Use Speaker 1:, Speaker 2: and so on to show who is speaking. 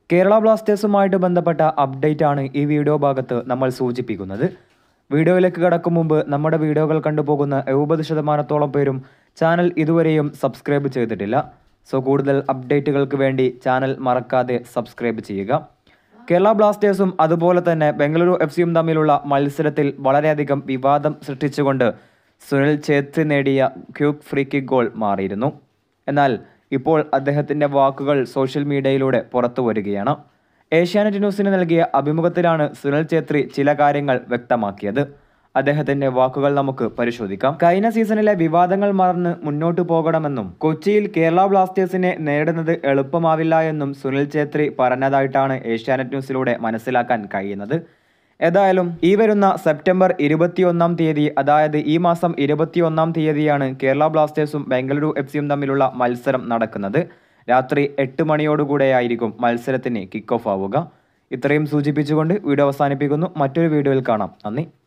Speaker 1: കേരള ബ്ലാസ്റ്റേഴ്സുമായിട്ട് ബന്ധപ്പെട്ട അപ്ഡേറ്റ് ആണ് ഈ വീഡിയോ ഭാഗത്ത് നമ്മൾ സൂചിപ്പിക്കുന്നത് വീഡിയോയിലേക്ക് കടക്കും മുമ്പ് നമ്മുടെ വീഡിയോകൾ കണ്ടുപോകുന്ന എഴുപത് ശതമാനത്തോളം പേരും ചാനൽ ഇതുവരെയും സബ്സ്ക്രൈബ് ചെയ്തിട്ടില്ല സോ കൂടുതൽ അപ്ഡേറ്റുകൾക്ക് വേണ്ടി ചാനൽ മറക്കാതെ സബ്സ്ക്രൈബ് ചെയ്യുക കേരള ബ്ലാസ്റ്റേഴ്സും അതുപോലെ തന്നെ ബംഗളൂരു എഫ് സിയും തമ്മിലുള്ള മത്സരത്തിൽ വളരെയധികം വിവാദം സൃഷ്ടിച്ചുകൊണ്ട് സുനിൽ ഛേത്രി നേടിയ ക്യൂക്ക് ഫ്രീ കിക്ക് ഗോൾ മാറിയിരുന്നു എന്നാൽ ഇപ്പോൾ അദ്ദേഹത്തിൻ്റെ വാക്കുകൾ സോഷ്യൽ മീഡിയയിലൂടെ പുറത്തു വരികയാണ് ഏഷ്യാനെറ്റ് ന്യൂസിന് നൽകിയ അഭിമുഖത്തിലാണ് സുനിൽ ഛേത്രി ചില കാര്യങ്ങൾ വ്യക്തമാക്കിയത് അദ്ദേഹത്തിന്റെ വാക്കുകൾ നമുക്ക് പരിശോധിക്കാം കഴിഞ്ഞ സീസണിലെ വിവാദങ്ങൾ മറന്ന് മുന്നോട്ടു പോകണമെന്നും കൊച്ചിയിൽ കേരള ബ്ലാസ്റ്റേഴ്സിനെ നേരിടുന്നത് എളുപ്പമാവില്ല എന്നും സുനിൽ ഛേത്രി പറഞ്ഞതായിട്ടാണ് ഏഷ്യാനെറ്റ് ന്യൂസിലൂടെ മനസ്സിലാക്കാൻ കഴിയുന്നത് ഏതായാലും ഈ വരുന്ന സെപ്റ്റംബർ ഇരുപത്തിയൊന്നാം തീയതി അതായത് ഈ മാസം ഇരുപത്തിയൊന്നാം തീയതിയാണ് കേരള ബ്ലാസ്റ്റേഴ്സും ബംഗളൂരു എഫ് സിയും തമ്മിലുള്ള മത്സരം നടക്കുന്നത് രാത്രി എട്ട് മണിയോടുകൂടെയായിരിക്കും മത്സരത്തിന് കിക്ക് ഓഫ് ആവുക ഇത്രയും സൂചിപ്പിച്ചുകൊണ്ട് വീഡിയോ അവസാനിപ്പിക്കുന്നു മറ്റൊരു വീഡിയോയിൽ കാണാം നന്ദി